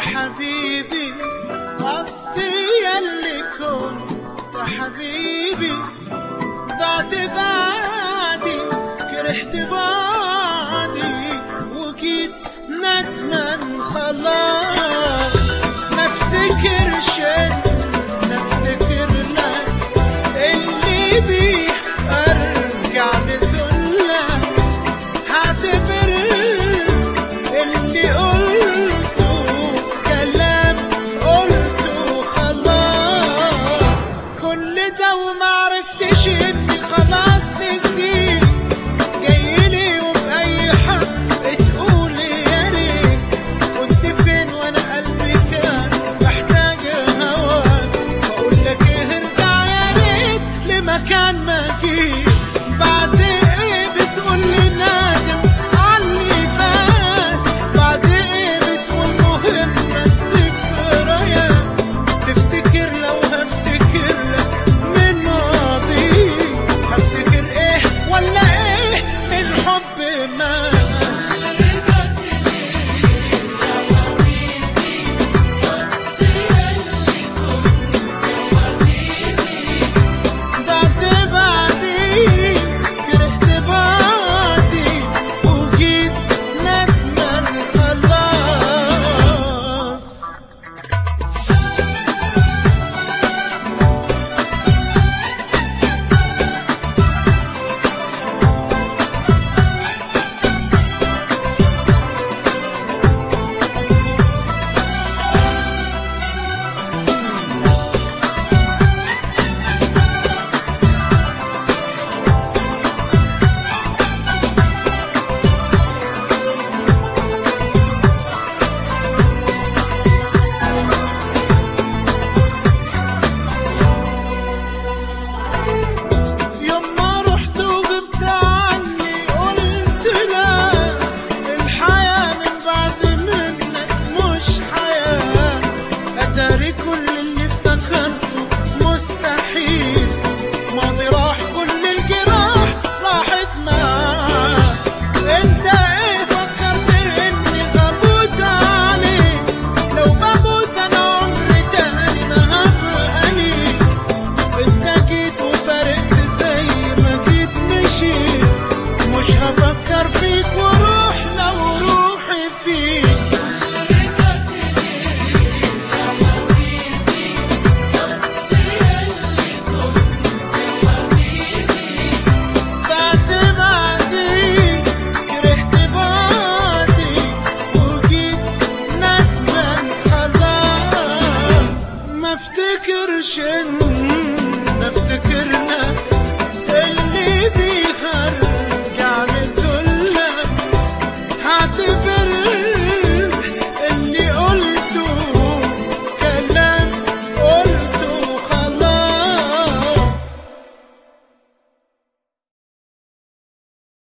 حبيبي قصدي يلي كنت حبيبي ضعت بعدي كرهت بعدي وجيت ندمان خلاص ما افتكرش ما افتكر لك اللي بيه ارجع لذلك هعتبر اللي قلته كلام قلته خلاص كل ده وما عرفتش اني خلاص نسيت جايلي وبأي حق تقولي يا ريت كنت فين وانا قلبي كان محتاج هواك بقول لك ايه ارجع يا ريت لمكان ما جيت بعد ايه بتقولي نادم عني فات بعد ايه بتقول مهمة الذكريات تفتكر لو هفتكر لك من ماضي هفتكر ايه ولا ايه الحب ما ضعت بعدي كرهت بعدي وجيت ندمان خلاص يوم ما رحت وغبت عني قلت لا الحياة من بعد منك مش حياة أداري كل اللي افتكرته مستحيل ماضي راح كل الجراح راحت معاه انت ايه فكرت اني هموت عليك لو بموت انا عمري تاني ما هبقى ليك انت جيت وفارقت زي ما جيت مشيت مش هفكر فيك واروح لو روحي فيك بعد بعدي كرهت بعدي وجيت ندمان خلاص ما افتكرش إن- ما افتكرنا اللي بيهرجع لذلك هعتبر